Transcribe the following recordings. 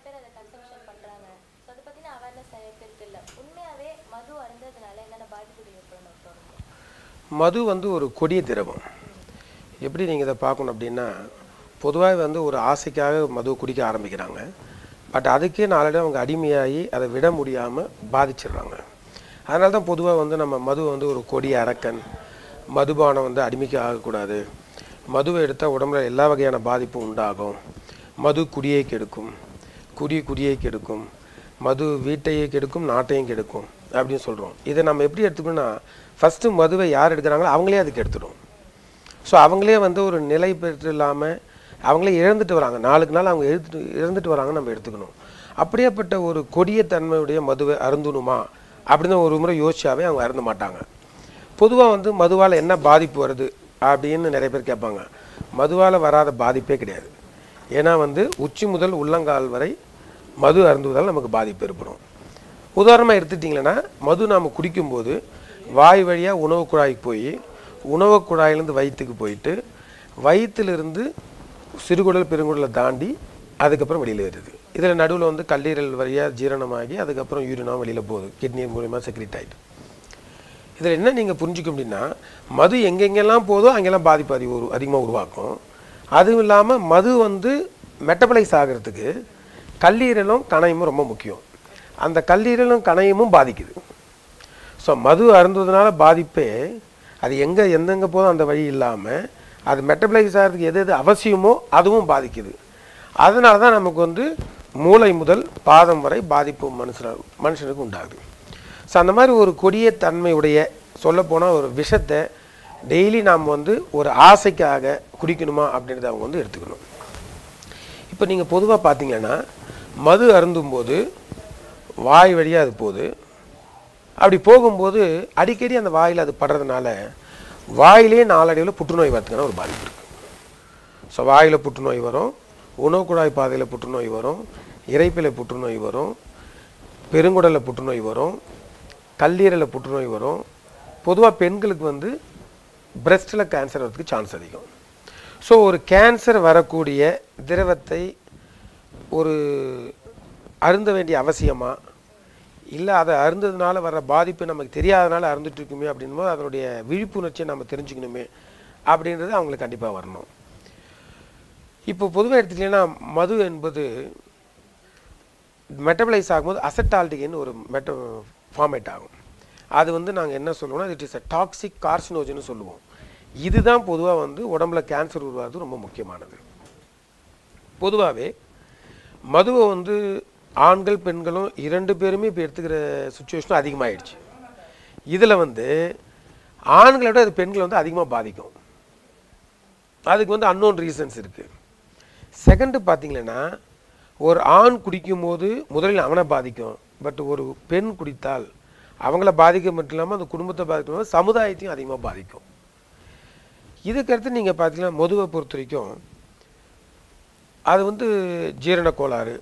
பேர் அதை கன்சம்ஷன் பண்றாங்க ஸோ அதை பத்தின அவேர்னஸ் நிறைய பேருக்கு இல்லை உண்மையாவே மது அருந்ததுனால என்னென்ன பாதிப்புகள் ஏற்படும் டாக்டர் மது வந்து ஒரு கொடிய திரவம் எப்படி நீங்கள் இதை பார்க்கணும் அப்படின்னா பொதுவாக வந்து ஒரு ஆசைக்காக மது குடிக்க ஆரம்பிக்கிறாங்க பட் அதுக்கே நாளடைவு அவங்க அடிமையாகி அதை விட முடியாமல் பாதிச்சிடுறாங்க அதனால தான் பொதுவாக வந்து நம்ம மது வந்து ஒரு கொடிய அரக்கன் மதுபானம் வந்து அடிமைக்கு ஆகக்கூடாது மதுவை எடுத்தால் உடம்புல எல்லா வகையான பாதிப்பும் உண்டாகும் மது குடியை கெடுக்கும் குடி குடியை கெடுக்கும் மது வீட்டையே கெடுக்கும் நாட்டையும் கெடுக்கும் அப்படின்னு சொல்கிறோம் இதை நம்ம எப்படி எடுத்துக்கணும்னா ஃபஸ்ட்டு மதுவை யார் எடுக்கிறாங்களோ அவங்களே அதுக்கு எடுத்துடும் ஸோ அவங்களே வந்து ஒரு நிலை பெற்று இல்லாமல் அவங்களே இழந்துட்டு வராங்க நாளுக்கு நாள் அவங்க எழுத்துட்டு இழந்துட்டு வராங்கன்னு நம்ம எடுத்துக்கணும் அப்படியேப்பட்ட ஒரு கொடிய தன்மையுடைய மதுவை அருந்தணுமா அப்படின்னு ஒரு முறை யோசிச்சாவே அவங்க அருந்த மாட்டாங்க பொதுவாக வந்து மதுவால் என்ன பாதிப்பு வருது அப்படின்னு நிறைய பேர் கேட்பாங்க மதுவால் வராத பாதிப்பே கிடையாது ஏன்னா வந்து உச்சி முதல் உள்ளங்கால் வரை மது அருந்துவதால் நமக்கு பாதிப்பு ஏற்படும் உதாரணமாக எடுத்துட்டிங்கன்னா மது நாம் குடிக்கும்போது வாய் வழியாக உணவு குழாய்க்கு போய் உணவு குழாயிலேருந்து வயிற்றுக்கு போயிட்டு வயிற்றிலிருந்து சிறுகுடல் பெருங்குடலை தாண்டி அதுக்கப்புறம் வெளியில் வருது இதில் நடுவில் வந்து கல்லீரல் வழியாக ஜீரணமாகி அதுக்கப்புறம் யூரினாக வெளியில் போகுது கிட்னி மூலியமாக செக்ரிட் ஆகிட்டு இதில் என்ன நீங்கள் புரிஞ்சுக்க அப்படின்னா மது எங்கெங்கெல்லாம் போதோ அங்கெல்லாம் பாதிப்பு அதிக உரு அதிகமாக உருவாக்கும் அதுவும் இல்லாமல் மது வந்து மெட்டபலைஸ் ஆகிறதுக்கு கல்லீரலும் கணையமும் ரொம்ப முக்கியம் அந்த கல்லீரலும் கணையமும் பாதிக்குது ஸோ மது அருந்துவதனால பாதிப்பே அது எங்கே எந்தெங்கே போதும் அந்த வழி இல்லாமல் அது மெட்டபலைஸ் ஆகிறதுக்கு எது எது அவசியமோ அதுவும் பாதிக்குது அதனால தான் நமக்கு வந்து மூளை முதல் பாதம் வரை பாதிப்பு மனுஷன மனுஷனுக்கு உண்டாகுது ஸோ அந்த மாதிரி ஒரு கொடிய தன்மையுடைய சொல்லப்போனால் ஒரு விஷத்தை டெய்லி நாம் வந்து ஒரு ஆசைக்காக குடிக்கணுமா அப்படின்றத அவங்க வந்து எடுத்துக்கணும் இப்போ நீங்கள் பொதுவாக பார்த்தீங்கன்னா மது அருந்தும்போது வாய் வழியாக அது போகுது அப்படி போகும்போது அடிக்கடி அந்த வாயில் அது படுறதுனால வாயிலே நாளடைவில் புற்றுநோய் வரதுக்கான ஒரு பாதிப்பு இருக்குது ஸோ வாயில் புற்றுநோய் வரும் உணவு குழாய் பாதையில் புற்றுநோய் வரும் இறைப்பிலை புற்றுநோய் வரும் பெருங்குடலில் புற்றுநோய் வரும் கல்லீரலில் புற்றுநோய் வரும் பொதுவாக பெண்களுக்கு வந்து பிரஸ்ட்டில் கேன்சர் வரதுக்கு சான்ஸ் அதிகம் ஸோ ஒரு கேன்சர் வரக்கூடிய திரவத்தை ஒரு அருந்த வேண்டிய அவசியமா இல்லை அதை அருந்ததுனால வர பாதிப்பு நமக்கு தெரியாதனால அருந்துட்டு இருக்குமே அப்படின்போது அதனுடைய விழிப்புணர்ச்சியை நம்ம தெரிஞ்சுக்கணுமே அப்படின்றது அவங்களுக்கு கண்டிப்பாக வரணும் இப்போ பொதுவாக எடுத்துக்கிட்டீங்கன்னா மது என்பது மெட்டபலைஸ் ஆகும்போது அசட்டால்டிகன் ஒரு மெட்ட ஃபார்மேட் ஆகும் அது வந்து நாங்கள் என்ன சொல்லுவோம்னா it is a toxic carcinogen சொல்லுவோம் இதுதான் பொதுவாக வந்து உடம்புல கேன்சர் உருவாகிறது ரொம்ப முக்கியமானது பொதுவாகவே மதுவை வந்து ஆண்கள் பெண்களும் இரண்டு பேருமே இப்போ எடுத்துக்கிற சுச்சுவேஷன் அதிகமாகிடுச்சு இதில் வந்து ஆண்களை விட அது பெண்களை வந்து அதிகமாக பாதிக்கும் அதுக்கு வந்து அன்னோன் ரீசன்ஸ் இருக்குது செகண்டு பார்த்தீங்கன்னா ஒரு ஆண் குடிக்கும் போது முதலில் அவனை பாதிக்கும் பட் ஒரு பெண் குடித்தால் அவங்கள பாதிக்க மட்டும் இல்லாமல் அந்த குடும்பத்தை பாதிக்கும் சமுதாயத்தையும் அதிகமாக பாதிக்கும் இதுக்கடுத்து நீங்கள் பார்த்தீங்கன்னா மதுவை பொறுத்த வரைக்கும் அது வந்து ஜீரண கோளாறு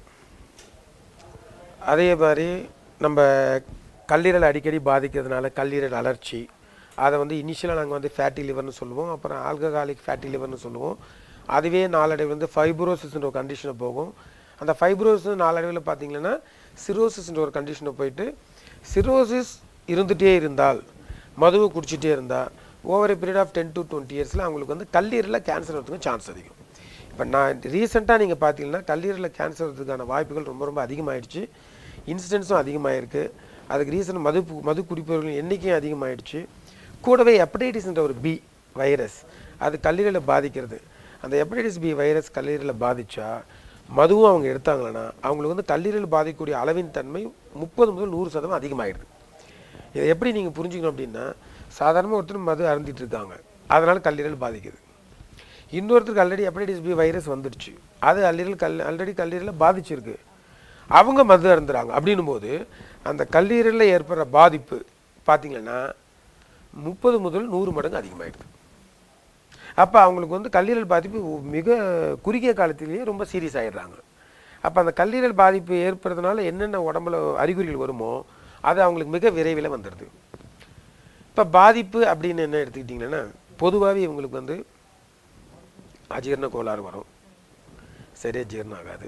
அதே மாதிரி நம்ம கல்லீரல் அடிக்கடி பாதிக்கிறதுனால கல்லீரல் அலர்ச்சி அதை வந்து இனிஷியலாக நாங்கள் வந்து ஃபேட்டி லிவர்னு சொல்லுவோம் அப்புறம் ஆல்கஹாலிக் ஃபேட்டி லிவர்னு சொல்லுவோம் அதுவே நாளடைவில் வந்து ஃபைப்ரோசிஸ்ன்ற ஒரு கண்டிஷனை போகும் அந்த ஃபைப்ரோசிஸ் நாளடைவில் பார்த்தீங்கன்னா சிரோசிஸ்ன்ற ஒரு கண்டிஷனை போயிட்டு சிரோசிஸ் இருந்துகிட்டே இருந்தால் மதுவை குடிச்சிட்டே இருந்தால் over period of ten to twenty இயர்ஸில் அவங்களுக்கு வந்து கல்லீரலில் கேன்சர் வரதுக்கு சான்ஸ் அதிகம் இப்போ நான் ரீசெண்டாக நீங்கள் பார்த்தீங்கன்னா கல்லீரலில் கேன்சர் வரதுக்கான வாய்ப்புகள் ரொம்ப ரொம்ப அதிகமாகிடுச்சு இன்சிடென்ஸும் அதிகமாகிருக்கு அதுக்கு ரீசன் மது மது குடிப்பவர்களின் எண்ணிக்கையும் அதிகமாகிடுச்சு கூடவே ஹெப்படைட்டிஸ்ன்ற ஒரு பி வைரஸ் அது கல்லீரலை பாதிக்கிறது அந்த ஹெப்படைட்டிஸ் பி வைரஸ் கல்லீரலை பாதிச்சா மதுவும் அவங்க எடுத்தாங்கன்னா அவங்களுக்கு வந்து கல்லீரல் பாதிக்கக்கூடிய அளவின் தன்மை முப்பது முதல் நூறு சதவீதம் அதிகமாகிடுது இதை எப்படி நீங்கள் புரிஞ்சுக்கணும் அப்படின்னா சாதாரணமாக ஒருத்தர் மது அருந்திட்டு இருக்காங்க அதனால் கல்லீரல் பாதிக்குது இன்னொருத்தருக்கு ஆல்ரெடி ஹெப்படைட்டிஸ் பி வைரஸ் வந்துடுச்சு அது கல்லீரல் கல் ஆல்ரெடி கல்லீரலை பாதிச்சிருக்கு அவங்க மது அருந்துறாங்க அப்படின்னும் போது அந்த கல்லீரலில் ஏற்படுற பாதிப்பு பார்த்தீங்கன்னா முப்பது முதல் நூறு மடங்கு அதிகமாகிடுது அப்போ அவங்களுக்கு வந்து கல்லீரல் பாதிப்பு மிக குறுகிய காலத்திலேயே ரொம்ப சீரியஸ் ஆகிடுறாங்க அப்போ அந்த கல்லீரல் பாதிப்பு ஏற்படுறதுனால என்னென்ன உடம்புல அறிகுறிகள் வருமோ அது அவங்களுக்கு மிக விரைவில் வந்துடுது இப்போ பாதிப்பு அப்படின்னு என்ன எடுத்துக்கிட்டிங்கன்னா பொதுவாகவே இவங்களுக்கு வந்து அஜீரண கோளாறு வரும் சரியாக ஜீரணம் ஆகாது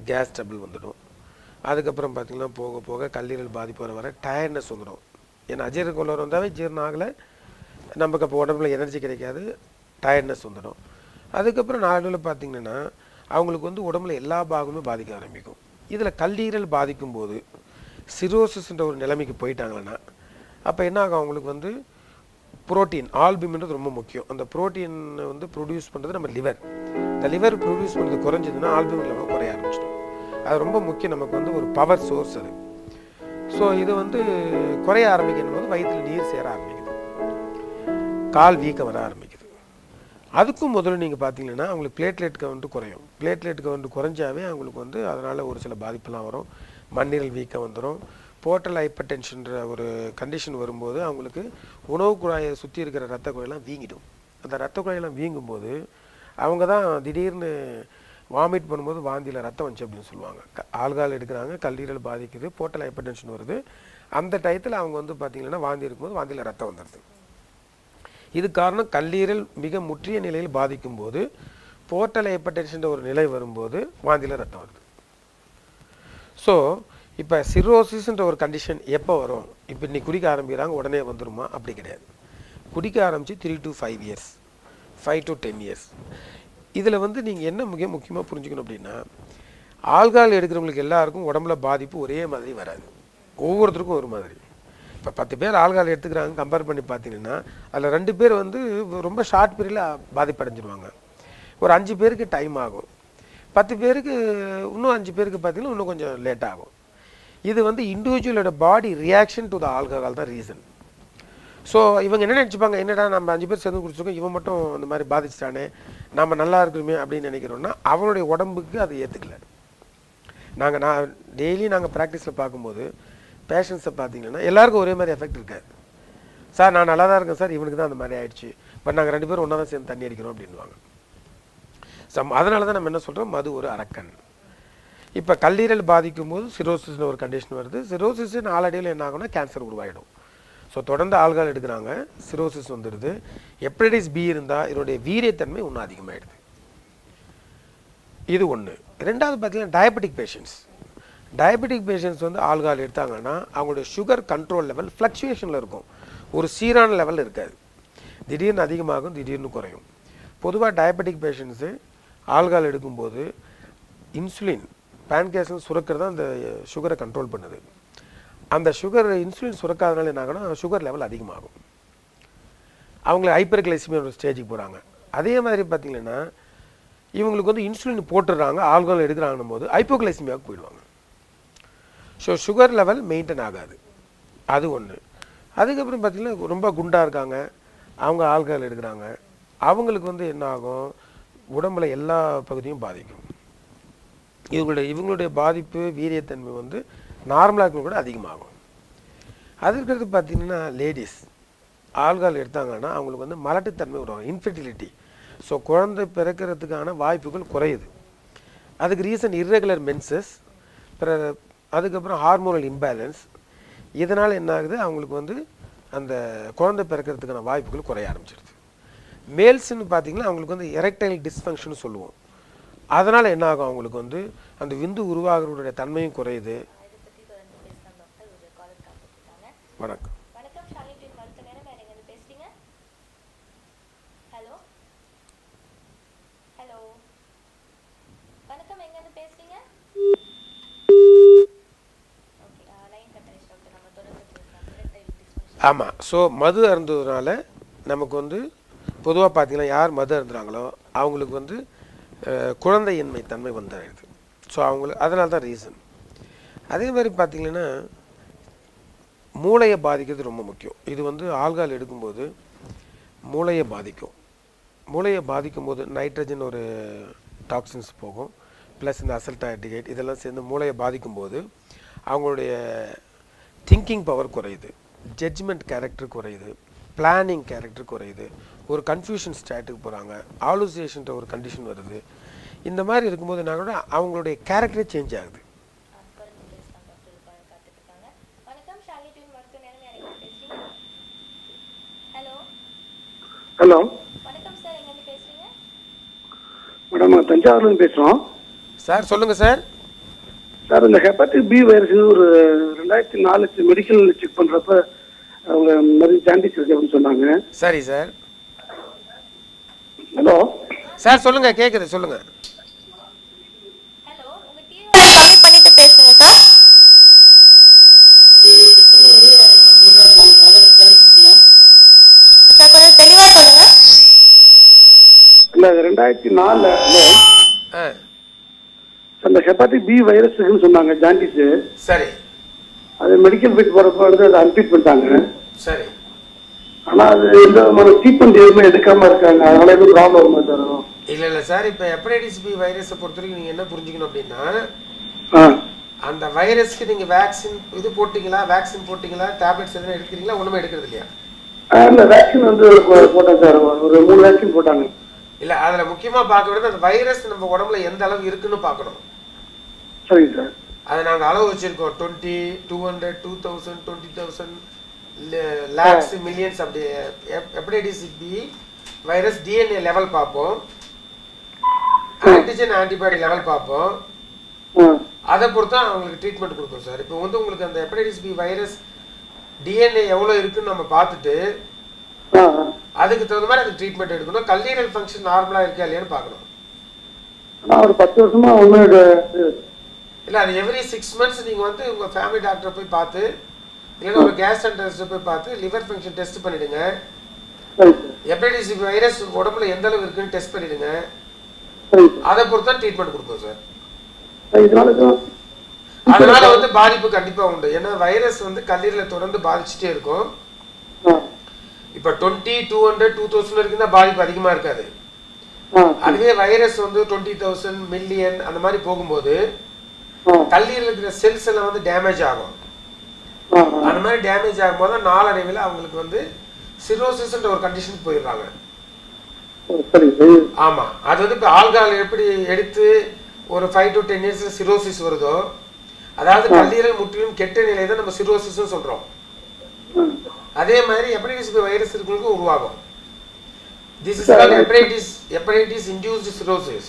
கேஸ் ட்ரபிள் வந்துடும் அதுக்கப்புறம் பார்த்திங்கன்னா போக போக கல்லீரல் பாதிப்பு வர வர டயர்ட்னஸ் வந்துடும் ஏன்னா அஜீரண கோளாறு வந்தாவே ஜீரணம் ஆகலை நமக்கு அப்போ உடம்புல எனர்ஜி கிடைக்காது டயர்ட்னஸ் வந்துடும் அதுக்கப்புறம் நாளடைவில் பார்த்தீங்கன்னா அவங்களுக்கு வந்து உடம்புல எல்லா பாகமுமே பாதிக்க ஆரம்பிக்கும் இதில் கல்லீரல் பாதிக்கும் போது சிரோசிஸ்ன்ற ஒரு நிலைமைக்கு போயிட்டாங்கன்னா அப்போ என்ன ஆகும் அவங்களுக்கு வந்து புரோட்டீன் ஆல்பிமின்றது ரொம்ப முக்கியம் அந்த புரோட்டீன் வந்து ப்ரொடியூஸ் பண்ணுறது நம்ம லிவர் இந்த லிவர் ப்ரொடியூஸ் பண்ணுறது குறைஞ்சதுன்னா ஆல்பிமின் லெவல் குறைய ஆரம்பிச்சிடும் அது ரொம்ப முக்கியம் நமக்கு வந்து ஒரு பவர் சோர்ஸ் அது ஸோ இது வந்து குறைய ஆரம்பிக்கும் போது வயிற்றில் நீர் சேர ஆரம்பிக்குது கால் வீக்கம் வர ஆரம்பிக்குது அதுக்கும் முதல்ல நீங்கள் பார்த்தீங்கன்னா அவங்களுக்கு பிளேட்லெட் கவுண்ட் குறையும் பிளேட்லெட் கவுண்ட் குறைஞ்சாவே அவங்களுக்கு வந்து அதனால் ஒரு சில பாதிப்புலாம் வரும் மண்ணீரல் வீக்கம் வந்துடும் போர்ட்டல் ஹைப்பர் டென்ஷன்ற ஒரு கண்டிஷன் வரும்போது அவங்களுக்கு உணவு குழாயை சுற்றி இருக்கிற ரத்த குழாயெல்லாம் வீங்கிடும் அந்த ரத்த குழாயெல்லாம் வீங்கும்போது அவங்க தான் திடீர்னு வாமிட் பண்ணும்போது வாந்தியில் ரத்தம் வந்துச்சு அப்படின்னு சொல்லுவாங்க க- ஆள்கால் எடுக்கிறாங்க கல்லீரல் பாதிக்குது போர்ட்டல் ஹைப்பர் டென்ஷன் வருது அந்த டயத்தில் அவங்க வந்து பார்த்தீங்கன்னா வாந்தி இருக்கும்போது வாந்தியில் ரத்தம் வந்துடுது இது காரணம் கல்லீரல் மிக முற்றிய நிலையில் பாதிக்கும் போது போர்ட்டல் ஹைப்பர்டென்ஷன் ஒரு நிலை வரும்போது வாந்தியில் ரத்தம் வருது ஸோ இப்போ சிரோசிஸ்ன்ற ஒரு கண்டிஷன் எப்போ வரும் இப்போ இன்னைக்கு குடிக்க ஆரம்பிக்கிறாங்க உடனே வந்துருமா அப்படி கிடையாது குடிக்க ஆரம்பித்து three to five years five to ten years இதில் வந்து நீங்கள் என்ன மிக முக்கியமாக புரிஞ்சுக்கணும் அப்படின்னா ஆல்கால் எடுக்கிறவங்களுக்கு எல்லாருக்கும் உடம்புல பாதிப்பு ஒரே மாதிரி வராது ஒவ்வொருத்தருக்கும் ஒரு மாதிரி இப்போ பத்து பேர் ஆல்கால் எடுத்துக்கிறாங்க கம்பேர் பண்ணி பார்த்தீங்கன்னா அதில் ரெண்டு பேர் வந்து ரொம்ப ஷார்ட் பீரியடில் பாதிப்படைஞ்சிருவாங்க ஒரு அஞ்சு பேருக்கு டைம் ஆகும் பத்து பேருக்கு இன்னும் அஞ்சு பேருக்கு பார்த்தீங்கன்னா இன்னும் கொஞ்சம் லேட் ஆகும் இது வந்து இண்டிவிஜுவலோட body reaction to the alcohol தான் ரீசன் ஸோ இவங்க என்ன நினச்சிப்பாங்க என்னடா நம்ம அஞ்சு பேர் சேர்ந்து குடிச்சிருக்கோம் இவன் மட்டும் இந்த மாதிரி பாதிச்சிட்டானே நம்ம நல்லா இருக்கணுமே அப்படின்னு நினைக்கிறோம்னா அவனுடைய உடம்புக்கு அதை ஏற்றுக்கல நாங்கள் நான் டெய்லி நாங்கள் ப்ராக்டிஸில் பார்க்கும்போது பேஷண்ட்ஸை பார்த்தீங்கன்னா எல்லாருக்கும் ஒரே மாதிரி எஃபெக்ட் இருக்காது சார் நான் நல்லா தான் இருக்கேன் சார் இவனுக்கு தான் அந்த மாதிரி ஆயிடுச்சு பட் நாங்கள் ரெண்டு பேரும் ஒன்றா தான் சேர்ந்து தண்ணி அடிக்கிறோம் அப்படின்வாங்க சம் அதனால தான் நம்ம என்ன சொல்கிறோம் மது ஒரு அரக்கன் இப்போ கல்லீரல் பாதிக்கும் போது சிரோசிஸ்னு ஒரு கண்டிஷன் வருது சிரோசிஸ் நாளடைவில் என்ன ஆகும்னா கேன்சர் உருவாயிடும் ஸோ தொடர்ந்து ஆள்கால் எடுக்கிறாங்க சிரோசிஸ் வந்துடுது ஹெப்படைட்டிஸ் பி இருந்தால் இதனுடைய வீரியத்தன்மை இன்னும் அதிகமாகிடுது இது ஒன்று ரெண்டாவது பார்த்தீங்கன்னா டயபெட்டிக் பேஷண்ட்ஸ் டயபெட்டிக் பேஷண்ட்ஸ் வந்து ஆல்கால் எடுத்தாங்கன்னா அவங்களுடைய சுகர் கண்ட்ரோல் லெவல் ஃப்ளக்சுவேஷனில் இருக்கும் ஒரு சீரான லெவல் இருக்காது திடீர்னு அதிகமாகும் திடீர்னு குறையும் பொதுவாக டயபெட்டிக் பேஷண்ட்ஸு ஆல்கால் எடுக்கும்போது இன்சுலின் பேன்கேசன் சுரக்கிறது அந்த சுகரை கண்ட்ரோல் பண்ணுது அந்த சுகர் இன்சுலின் சுரக்காதனால என்ன ஆகும்னா சுகர் லெவல் அதிகமாகும் அவங்கள ஹைப்பர் கிளைசிமியா ஒரு ஸ்டேஜுக்கு போகிறாங்க அதே மாதிரி பார்த்தீங்கன்னா இவங்களுக்கு வந்து இன்சுலின் போட்டுடுறாங்க ஆல்கஹால் எடுக்கிறாங்கன்னும் போது ஹைப்போகிளைசிமியாவுக்கு போயிடுவாங்க ஸோ சுகர் லெவல் மெயின்டைன் ஆகாது அது ஒன்று அதுக்கப்புறம் பார்த்தீங்கன்னா ரொம்ப குண்டாக இருக்காங்க அவங்க ஆல்கஹால் எடுக்கிறாங்க அவங்களுக்கு வந்து என்ன ஆகும் உடம்புல எல்லா பகுதியும் பாதிக்கும் இவங்களுடைய இவங்களுடைய பாதிப்பு வீரியத்தன்மை வந்து நார்மலாக இருக்கிறத கூட அதிகமாகும் அதுக்கடுத்து பார்த்தீங்கன்னா லேடிஸ் ஆள்கால் எடுத்தாங்கன்னா அவங்களுக்கு வந்து மலட்டுத்தன்மை வரும் இன்ஃபெர்டிலிட்டி ஸோ குழந்தை பிறக்கிறதுக்கான வாய்ப்புகள் குறையுது அதுக்கு ரீசன் irregular மென்சஸ் பிற அதுக்கப்புறம் ஹார்மோனல் இம்பேலன்ஸ் இதனால் என்ன ஆகுது அவங்களுக்கு வந்து அந்த குழந்தை பிறக்கிறதுக்கான வாய்ப்புகள் குறைய ஆரம்பிச்சிருது மேல்ஸ்னு பார்த்தீங்கன்னா அவங்களுக்கு வந்து எரெக்டைல் டிஸ்ஃபங்க்ஷன் சொல்லுவோம் அதனால் என்ன ஆகும் அவங்களுக்கு வந்து அந்த விந்து உருவாகிறதுடைய தன்மையும் குறையுது இதை பற்றி தொடர்ந்து பேசலாம் டாக்டர் ஒரு காலர் காத்துட்ருக்காங்க வணக்கம் வணக்கம் ஷாலினி டின் மருத்துவ நேரம் வேறு எங்கேருந்து பேசுறீங்க ஹலோ ஹலோ வணக்கம் எங்கேருந்து பேசுறீங்க ஓகே லைன் கட் ஆயிடுச்சு டாக்டர் நம்ம தொடர்ந்து பேசலாம் erectile dysfunction. ஆமாம் ஸோ மது அருந்துறதுனால நமக்கு வந்து பொதுவாக பார்த்தீங்கன்னா யார் மது அருந்துறாங்களோ அவங்களுக்கு வந்து அஹ், குழந்தையின்மை தன்மை வந்துடுது ஸோ அவங்களுக்கு அதனால தான் ரீசன் அதே மாதிரி பார்த்தீங்கன்னா மூளையை பாதிக்கிறது ரொம்ப முக்கியம் இது வந்து ஆல்கால் எடுக்கும்போது மூளையை பாதிக்கும் மூளையை பாதிக்கும் போது நைட்ரஜன் ஒரு டாக்ஸின்ஸ் போகும் ப்ளஸ் இந்த அசல்டாட்டிகேட் இதெல்லாம் சேர்ந்து மூளையை பாதிக்கும் போது அவங்களுடைய திங்கிங் பவர் குறையுது ஜட்ஜ்மெண்ட் கேரக்டர் குறையுது பிளானிங் கேரக்டர் குறையுது ஒரு கன்ஃபியூஷன் ஸ்டேட்டுக்கு போகிறாங்க ஆலோசியேஷன்ற ஒரு கண்டிஷன் வருது இந்த மாதிரி இருக்கும்போது என்ன ஆகும்னா அவங்களுடைய கேரக்டரே சேஞ்ச் ஆகுது ஆ, தொடர்ந்து பேசலாம் டாக்டர் ஒரு காலர் காத்துட்ருக்காங்க வணக்கம் ஷாலினி டின் மருத்துவ நேரம் யார் எங்கேருந்து பேசுறீங்க ஹலோ ஹலோ வணக்கம் சார் எங்கேருந்து பேசுறீங்க மேடம் நான் தஞ்சாவூர்லேருந்து பேசுகிறோம் சார் சொல்லுங்கள் சார் சார் இந்த ஹெப்படைட்டிஸ் பி வைரஸ் ஒரு ரெண்டாயிரத்தி நாலு மெடிக்கல் செக் பண்றப்ப அவங்க நிறைய ஜாண்டிஸ் இருக்கு அப்படின்னு சொன்னாங்க சரி சார் ஹலோ சார் சொல்லுங்க கேக்குது சொல்லுங்க ஹலோ உங்க டிவி கம்மி பண்ணிட்டு பேசுங்க சார் சார் கொஞ்சம் தெளிவா சொல்லுங்க இல்ல ரெண்டாயிரத்தி நாலுல ஹலோ ஆ அந்த ஹெப்படைட்டிஸ் பி வைரஸ்ன்னு சொன்னாங்க ஜாண்டிஸ் சரி அது மெடிக்கல் ஃபீட் போறப்ப வந்து அதை அன்ஃபீட் பண்ணிட்டாங்க சரி ஆனா அது எந்த விதமான ட்ரீட்மெண்ட் எதுவுமே எடுக்காம இருக்காங்க அதனால எதுவும் ப்ராப்ளம் வருமா சார் இல்ல இல்ல சார் இப்போ ஹெப்படைட்டிஸ் பி வைரஸை பொறுத்த வரைக்கும் நீங்க என்ன புரிஞ்சுக்கணும் அப்படின்னா ஆ அந்த வைரஸ்க்கு நீங்க வேக்சின் இது போட்டீங்களா வேக்சின் போட்டீங்களா டேப்லெட்ஸ் எதுவும் எடுக்கிறீங்களா ஒண்ணுமே எடுக்கிறது இல்லையா ஆ, இல்ல வேக்சின் வந்து போ- போட்டேன் சார் ஒரு மூணு வேக்சின் போட்டாங்க இல்ல அதுல முக்கியமா பார்க்க வேண்டியது அந்த வைரஸ் நம்ம உடம்புல எந்த அளவு இருக்குன்னு பார்க்கணும் சரிங்க சார் அதை நாங்க அளவு வச்சிருக்கோம் twenty two hundred two thousand twenty thousand lakhs millions அப்படி hepatitis B virus DNA level பார்ப்போம் ஆன்டிஜன் ஆன்டிபாடி லெவல் பார்ப்போம் ஆ அதை பொறுத்து தான் அவங்களுக்கு ட்ரீட்மெண்ட் கொடுப்போம் சார் இப்போ வந்து உங்களுக்கு அந்த ஹெப்படைட்டிஸ் பி வைரஸ் டிஎன்ஏ எவ்வளோ இருக்குன்னு நம்ம பார்த்துட்டு ஆ ஆ. அதுக்கு தகுந்த மாதிரி அதுக்கு ட்ரீட்மெண்ட் எடுக்கணும் கல்லீரல் ஃபங்க்ஷன் நார்மலாக இருக்கா இல்லையான்னு பார்க்கணும் ஆனா ஒரு பத்து வருஷமா ஒன்றும் இல்லை அது எவ்ரி சிக்ஸ் மந்த்ஸ் நீங்கள் வந்து உங்கள் ஃபேமிலி டாக்டரை போய் பார்த்து இல்லைன்னா ஒரு கேஸ் டெஸ்ட்டை போய் பார்த்து லிவர் ஃபங்க்ஷன் டெஸ்ட் பண்ணிடுங்க சரி சார் ஹெப்படைட்டிஸ் பி வைரஸ் உடம்புல எந்த அளவு இருக்குன்னு டெஸ்ட் பண்ணிடுங்க சரி சார் அதை பொறுத்து தான் ட்ரீட்மெண்ட் கொடுப்போம் சார் சார், இதனால எதுவும் அதனால வந்து பாதிப்பு கண்டிப்பாக உண்டு ஏன்னா வைரஸ் வந்து கல்லீரலை தொடர்ந்து பாதிச்சுட்டே இருக்கும் ஆ இப்போ twenty two hundred two thousand வரைக்கும் தான் பாதிப்பு அதிகமாக இருக்காது ஆ அதுவே வைரஸ் வந்து டுவெண்ட்டி தௌசண்ட் மில்லியன் அந்த மாதிரி போகும்போது ஆ கல்லீரல் இருக்கிற செல்ஸ் எல்லாம் வந்து டேமேஜ் ஆகும் ஆ ஆ. அந்த மாதிரி டேமேஜ் ஆகும்போது தான் நாளடைவில் அவங்களுக்கு வந்து சிரோசிஸ்ன்ற ஒரு கண்டிஷனுக்கு போயிடுறாங்க ஓ, சரி சரி ஆமா அது வந்து இப்போ ஆல்கால் எப்படி எடுத்து ஒரு ஃபைவ் டு டென் இயர்ஸ்ல சிரோசிஸ் வருதோ அதாவது கல்லீரல் முற்றிலும் கெட்ட நிலை தான் நம்ம சிரோசிஸ்னு சொல்றோம் அதே மாதிரி ஹெப்படைட்டிஸ் பி வைரஸ் இருக்கிறவங்களுக்கு உருவாகும் this is call hepatitis hepatitis induced cirrhosis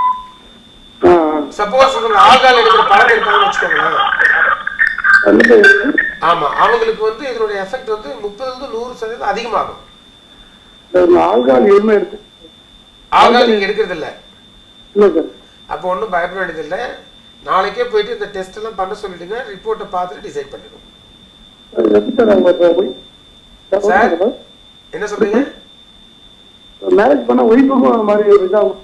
ஆ சப்போஸ் இவங்க ஆல்கால் எடுக்கிற பழக்கம் இருக்காங்கன்னு வச்சுக்கோங்களேன் வந்துட்டு ஆமா அவங்களுக்கு வந்து இதனுடைய எஃபெக்ட் வந்து முப்பதுலேருந்து நூறு சதவீதம் அதிகமாகும் இந்த ஆல்கால் எதுவுமே எடுத்து ஆல்கால் நீங்க எடுக்கிறது இல்ல இல்லை சார் அப்போ ஒன்றும் பயப்பட வேண்டியது இல்லை நாளைக்கே போயிட்டு இந்த டெஸ்ட் எல்லாம் பண்ண சொல்லிடுங்க ரிப்போர்ட்டை பார்த்துட்டு டிசைட் பண்ணிடுவோம் அது எப்படி சார் அவங்க இப்போ ஒய்- சார்? என்ன சொல்றீங்க மேரேஜ் பண்ண ஒய்ஃபுக்கும் அந்த மாதிரி ஒரு இதாகும்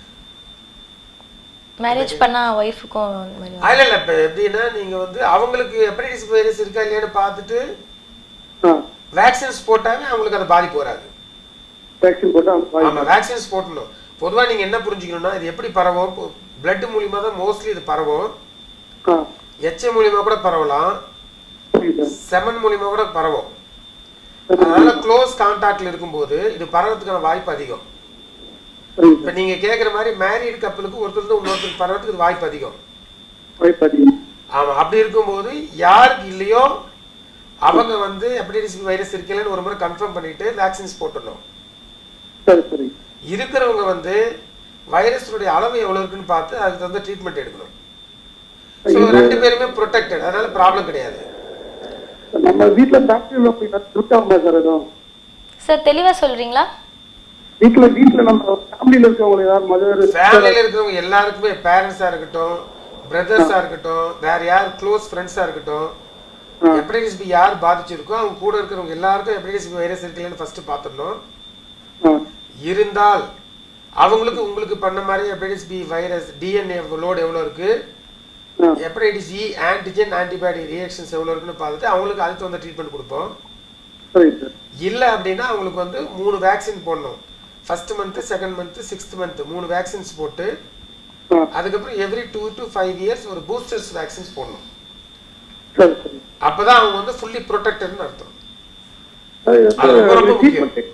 மேரேஜ் பண்ணா ஒய்ஃபுக்கும் அந்த மாதிரி ஆ, இல்ல இல்ல இப்ப எப்படின்னா நீங்க வந்து அவங்களுக்கு ஹெப்படைட்டிஸ் வைரஸ் இருக்கா இல்லையான்னு பார்த்துட்டு ஆ வேக்சின்ஸ் போட்டாவே அவங்களுக்கு அது பாதிப்பு வராது வேக்சின் போட்டால் ஆமா வேக்சின்ஸ் போட்டணும் பொதுவா நீங்க என்ன புரிஞ்சுக்கணும்னா இது எப்படி பரவும் பிளட் மூலியமா தான் மோஸ்ட்லி இது பரவும் ஆ எச்ச மூலியமா கூட பரவலாம் புரியுது சார் செமன் மூலியமா கூட பரவும் அதனால க்ளோஸ் கான்டாக்ட்ல இருக்கும்போது இது பரவறதுக்கான வாய்ப்பு அதிகம் புரியுது இப்ப நீங்க கேக்குற மாதிரி மேரீடு கப்பலுக்கு ஒருத்தர் இன்னொருத்தருக்கு பரவறதுக்கு இது வாய்ப்பு அதிகம் ஒய்ஃப் அதிகம் ஆமா அப்படி இருக்கும்போது யாருக்கு இல்லையோ அவங்க வந்து ஹெப்படைட்டிஸ் வைரஸ் இருக்கலன்னு ஒரு முறை கன்ஃபார்ம் பண்ணிட்டு வேக்சின்ஸ் போட்டுடணும் சரி சரி இருக்கிறவங்க வந்து வைரஸுடைய அளவு எவ்வளவு இருக்குன்னு பார்த்து அதுக்கு தகுந்த ட்ரீட்மெண்ட் எடுக்கணும் ஸோ ரெண்டு பேருமே ப்ரொடெக்டட் அதனால ப்ராப்ளம் கிடையாது நம்ம வீட்ல டாக்டர்ல போய் இருக்காம சார் எதுவும் சார் தெளிவா சொல்றீங்களா வீட்ல வீட்ல நம்ம ஃபேமிலில இருக்கவங்க யார் மதர் ஃபேமிலியில் இருக்கிறவங்க எல்லாருக்குமே பேரண்ட்ஸாக இருக்கட்டும் பிரதர்ஸாக இருக்கட்டும் வேற யார் க்ளோஸ் ஃப்ரெண்ட்ஸாக இருக்கட்டும் ஹெப்படைட்டிஸ் பி யார் பாதிச்சிருக்கோ அவங்க கூட இருக்கிறவங்க எல்லாருக்கும் ஹெப்படைட்டிஸ் பி வைரஸ் இருக்கலன்னு ஃபர்ஸ்ட் பார்த்துடணும் இருந்தால் அவங்களுக்கு உங்களுக்கு பண்ண மாதிரி hepatitis B virus DNA load எவ்வளோ இருக்கு hepatitis E antigen antibody reactions எவ்வளோ இருக்குன்னு பார்த்துட்டு அவங்களுக்கு அதுக்கு வந்து ட்ரீட்மெண்ட் கொடுப்போம் சரி சார் இல்லை அப்படின்னா அவங்களுக்கு வந்து மூணு வேக்சின் போடணும் first month second month sixth month மூணு வேக்சின்ஸ் போட்டு அதுக்கப்புறம் every two to five years ஒரு பூஸ்டர்ஸ் வேக்சின்ஸ் போடணும் சரி சரி அப்பதான் அவங்க வந்து ஃபுல்லி ப்ரொடெக்டட்னு அர்த்தம் அது அது ரொம்ப ரொம்ப முக்கியம். treatment.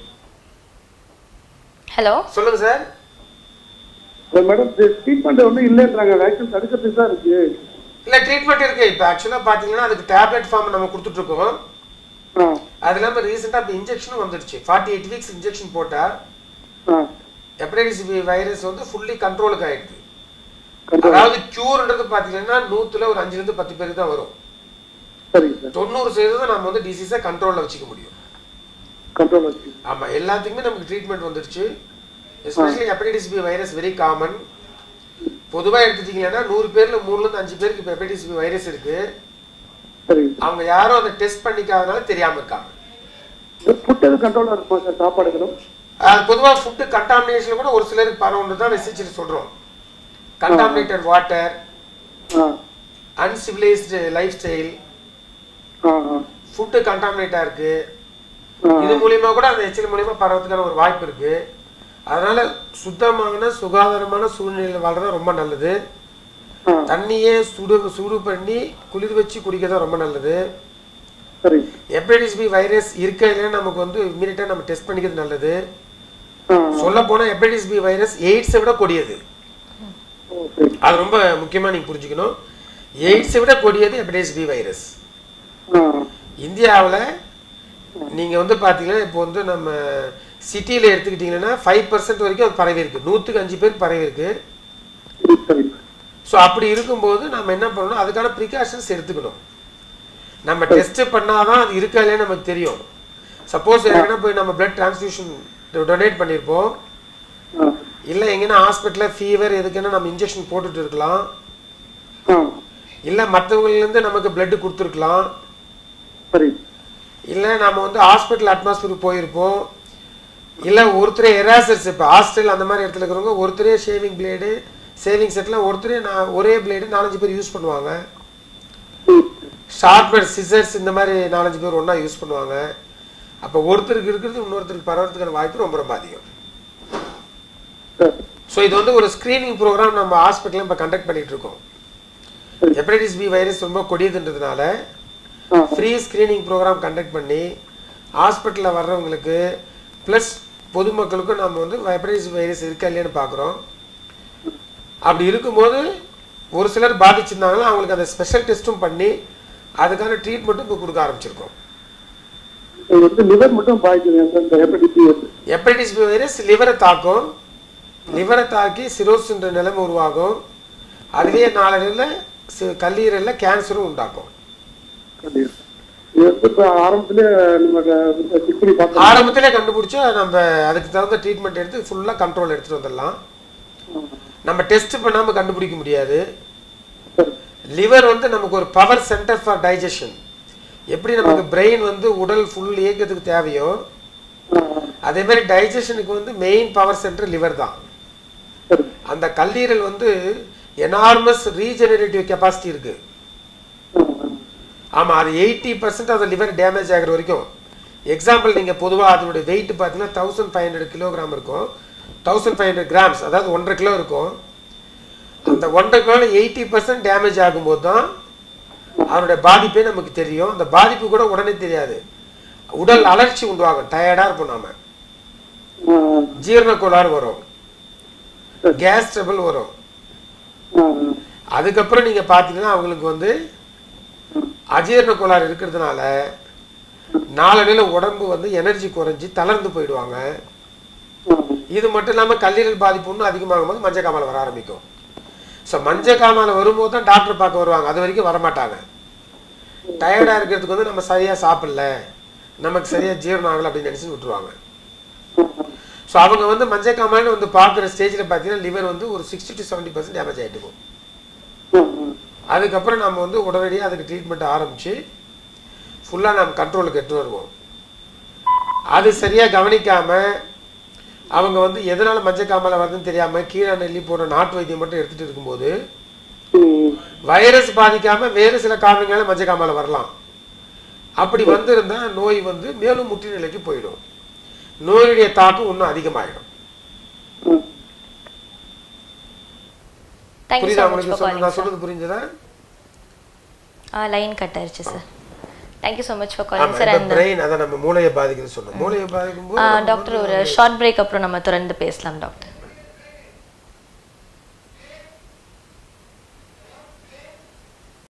ஹலோ சொல்லுங்க சார் அது மேடம் ட்ரீட்மெண்ட் ஒன்றும் இல்லைன்றாங்க வேக்சின் தடுக்கிறதுக்கு தான் இருக்கு இல்ல ட்ரீட்மெண்ட் இருக்கு இப்போ ஆக்சுவலாக பார்த்தீங்கன்னா அதுக்கு டேப்லெட் ஃபார்ம் நம்ம கொடுத்துட்டு இருக்கோம் ஆ அது இல்லாமல் ரீசெண்டாக இப்போ இன்ஜெக்ஷனும் வந்துடுச்சு ஃபார்ட்டி எயிட் வீக்ஸ் இன்ஜெக்ஷன் போட்டால் ஆ ஹெப்படைட்டிஸ் பி வைரஸ் வந்து ஃபுல்லி கண்ட்ரோலுக்கு ஆயிடுது கண்ட்ரோல் அதாவது கியூர்ன்றது பாத்தீங்கன்னா நூத்துல ஒரு அஞ்சுல இருந்து பத்து பேருக்கு தான் வரும் சரிங்க சார் தொண்ணூறு சதவீதம் நம்ம வந்து டிசீஸை கண்ட்ரோல்ல வச்சுக்க முடியும் கண்ட்ரோல் வச்சு ஆமா எல்லாத்துக்குமே நமக்கு ட்ரீட்மெண்ட் வந்துருச்சு especially hepatitis B virus very common பொதுவா எடுத்துட்டீங்கன்னா நூறு பேர்ல மூணுல இருந்து அஞ்சு பேருக்கு இப்போ ஹெப்படைட்டிஸ் பி வைரஸ் இருக்கு சரிங்க அவங்க யாரும் அதை டெஸ்ட் பண்ணிக்காதனால தெரியாம இருக்காங்க சார் ஃபுட் எதுவும் கண்ட்ரோலாக இருக்குமா சார் சாப்பாடுகளும் அஹ் பொதுவா ஃபுட்டு கண்டாமினேஷன் கூட ஒரு சிலருக்கு பரவுன்னு தான் ரிசர்ச்சில் சொல்றோம் contaminated water ah uncivilised lifestyle ah ah food கண்டாமினேட்டா இருக்கு ஆ இது மூலியமா கூட அந்த எச்சில் மூலியமா பரவறதுக்கான ஒரு வாய்ப்பு இருக்கு அதனால சுத்தமான சுகாதாரமான சூழ்நிலையில் வாழ்றது ரொம்ப நல்லது ஆ தண்ணியே சுடு சூடு பண்ணி குளிர் வச்சு குடிக்கிறது ரொம்ப நல்லது சரிங்க ஹெப்படைட்டிஸ் பி வைரஸ் இருக்க இல்லைன்னு நமக்கு வந்து இம்மீடியட்டாக நம்ம டெஸ்ட் பண்ணிக்கிறது நல்லது ஆ சொல்ல போனால் ஹெப்படைட்டிஸ் பி வைரஸ் எய்ட்ஸை விட கொடியது ஓ சரி அது ரொம்ப முக்கியமாக நீங்கள் புரிஞ்சுக்கணும் எய்ட்ஸை விட கொடியது ஹெப்படைட்டிஸ் பி வைரஸ் ஆ இந்தியாவில் நீங்கள் வந்து பார்த்தீங்கன்னா இப்போ வந்து நம்ம சிட்டியில் எடுத்துக்கிட்டிங்கன்னா ஃபைவ் பர்சன்ட் வரைக்கும் அது பரவி இருக்கு நூற்றுக்கு அஞ்சு பேர் பரவி இருக்கு ம், சரிங்க ஸோ அப்படி இருக்கும்போது நம்ம என்ன பண்ணணும் அதுக்கான ப்ரிகாஷன்ஸ் எடுத்துக்கணும் நம்ம டெஸ்ட் பண்ணாதான் அது இருக்கா இல்லைன்னு நமக்கு தெரியும் சப்போஸ் எங்கன்னா போய் நம்ம பிளட் டிரான்ஸ்ஃபியூஷன் டொனேட் பண்ணியிருப்போம் ஆ இல்லை எங்கன்னா ஹாஸ்பிட்டலில் ஃபீவர் எதுக்குன்னா நம்ம இன்ஜெக்ஷன் போட்டுட்டு இருக்கலாம் ஆ இல்லை மற்றவங்கலேருந்து நமக்கு blood கொடுத்துருக்கலாம் சரி இல்லை நம்ம வந்து ஹாஸ்பிட்டல் அட்மாஸ்பியருக்கு போயிருப்போம் இல்லை ஒருத்தரே எராசர்ஸ் இப்போ ஹாஸ்டல் அந்த மாதிரி இடத்துல இருக்கிறவங்க ஒருத்தரே ஷேவிங் பிளேடு சேவிங் செட்டில் ஒருத்தரே நான் ஒரே பிளேடு நாலஞ்சு பேர் யூஸ் பண்ணுவாங்க ம் ஷார்ப்னர் சிசர்ஸ் இந்த மாதிரி நாலஞ்சு பேர் ஒன்றா யூஸ் பண்ணுவாங்க அப்போ ஒருத்தருக்கு இருக்கிறது இன்னொருத்தருக்கு பரவறதுக்கான வாய்ப்பு ரொம்ப ரொம்ப அதிகம் சரி ஸோ இது வந்து ஒரு ஸ்க்ரீனிங் ப்ரோக்ராம் நம்ம ஹாஸ்பிட்டலில் இப்போ கண்டக்ட் பண்ணிட்டு இருக்கோம் ஹெப்படைட்டிஸ் பி வைரஸ் ரொம்ப கொடியதுன்றதுனால ஆ ஃப்ரீ ஸ்க்ரீனிங் ப்ரோக்ராம் கண்டக்ட் பண்ணி ஹாஸ்பிட்டலில் வர்றவங்களுக்கு ப்ளஸ் பொதுமக்களுக்கும் நம்ம வந்து ஹெப்படைட்டிஸ் வைரஸ் இருக்கா இல்லையான்னு பார்க்குறோம் அப்படி இருக்கும்போது ஒரு சிலர் பாதிச்சிருந்தாங்கன்னா அவங்களுக்கு அந்த ஸ்பெஷல் டெஸ்ட்டும் பண்ணி அதுக்கான ட்ரீட்மெண்ட்டும் இப்போ கொடுக்க ஆரம்பிச்சிருக்கோம் இது வந்து லிவர் மட்டும் பாதிக்குது இந்த ஹெப்படைட்டிஸ் ஹெப்படைட்டிஸ் பி வைரஸ் லிவரை தாக்கும் லிவரை தாக்கி சிரோஸ்ன்ற நிலைமை உருவாகும் அதுவே நாளடைவில் சி- கல்லீரலில் கேன்சரும் உண்டாக்கும் கண்டிப்பா இது வந்து இப்போ ஆரம்பத்திலே நம்ம செக் பண்ணி பார்த்தோம் ஆரம்பத்திலே கண்டுபிடிச்சா நம்ம அதுக்கு தகுந்த ட்ரீட்மெண்ட் எடுத்து ஃபுல்லாக கண்ட்ரோல் எடுத்துட்டு வந்துடலாம் நம்ம டெஸ்ட் பண்ணாமல் கண்டுபிடிக்க முடியாது சரி லிவர் வந்து நமக்கு ஒரு பவர் சென்டர் ஃபார் டைஜஷன் எப்படி நமக்கு பிரெயின் வந்து உடல் ஃபுல் இயக்கத்துக்கு தேவையோ ஆ அதே மாதிரி டைஜஷனுக்கு வந்து மெயின் பவர் சென்டர் லிவர் தான் சரி அந்த கல்லீரல் வந்து எனார்மஸ் ரீஜெனரேட்டிவ் கெப்பாசிட்டி இருக்கு ஆ ஆமா அது எயிட்டி பர்சன்ட் அந்த லிவர் டேமேஜ் ஆகுற வரைக்கும் எக்ஸாம்பிள் நீங்க பொதுவா அதனுடைய வெயிட் பார்த்தீங்கன்னா தௌசண்ட் ஃபைவ் ஹண்ட்ரட் கிலோகிராம் இருக்கும் தௌசண்ட் ஃபைவ் ஹண்ட்ரட் கிராம்ஸ் அதாவது ஒன்றரை கிலோ இருக்கும் அந்த ஒன்றரை கிலோல எயிட்டி பர்சன்ட் டேமேஜ் ஆகும்போது தான் அதனுடைய பாதிப்பே நமக்கு தெரியும் அந்த பாதிப்பு கூட உடனே தெரியாது உடல் அலர்ச்சி உண்டாகும் டயர்டா இருப்போம் நாம ஆ ஜீரண கோளாறு வரும் கேஸ் ட்ரபிள் வரும் ஆ அதுக்கப்புறம் நீங்க பாத்தீங்கன்னா அவங்களுக்கு வந்து அஜீரண கோளாறு இருக்கிறதுனால நாளடைவில் உடம்பு வந்து எனர்ஜி குறைஞ்சி தளர்ந்து போயிடுவாங்க ஆ இது மட்டும் இல்லாம கல்லீரல் பாதிப்பு இன்னும் அதிகமாகும் போது மஞ்சள் காமாலை வர ஆரம்பிக்கும் ஸோ மஞ்சள் காமாலை வரும்போது தான் டாக்டர் பார்க்க வருவாங்க அது வரைக்கும் வரமாட்டாங்க டயர்டா இருக்கிறதுக்கு வந்து நம்ம சரியா சாப்பிடல நமக்கு சரியா ஜீரணம் ஆகலை அப்படின்னு நினைச்சு விட்டுருவாங்க ஸோ அவங்க வந்து மஞ்சள் காமாலைன்னு வந்து பார்க்குற ஸ்டேஜில் பார்த்தீங்கன்னா லிவர் வந்து ஒரு sixty to seventy percent damage ஆகிட்டு இருக்கும் ஆ அதுக்கப்புறம் நம்ம வந்து உடனடியாக அதுக்கு ட்ரீட்மெண்ட் ஆரம்பித்து ஃபுல்லாக நம்ம கண்ட்ரோலுக்கு எடுத்து வருவோம் அது சரியாக கவனிக்காமல் அவங்க வந்து எதனால் மஞ்சள் காமாலை வருதுன்னு தெரியாமல் கீழே நெல்லி போன்ற நாட்டு வைத்தியம் மட்டும் எடுத்துகிட்டு இருக்கும்போது ம் வைரஸ் பாதிக்காமல் வேறு சில காரணங்களால மஞ்சள் காமாலை வரலாம் அப்படி வந்திருந்தா நோய் வந்து மேலும் முற்றி நிலைக்கு போயிடும் நோயுடைய தாக்கம் இன்னும் அதிகமாயிடும் ஆ தேங்க்யூ புரியுதா ஸோ மச் உங்களுக்கு ஃபார் சொல்ல- நான் காலிங் சொல்றது புரிஞ்சதா ஆ லைன் கட் ஆயிருச்சு sir thank you so much for calling ஆமா சார் இந்த அண்ட் பிரெயின் அதை நம்ம மூளையை பாதிக்குதுன்னு சொன்னோம் மூளையை பாதிக்கும் போது டாக்டர் ஒரு ஷார்ட் பிரேக் அப்புறம் நம்ம தொடர்ந்து பேசலாம் டாக்டர்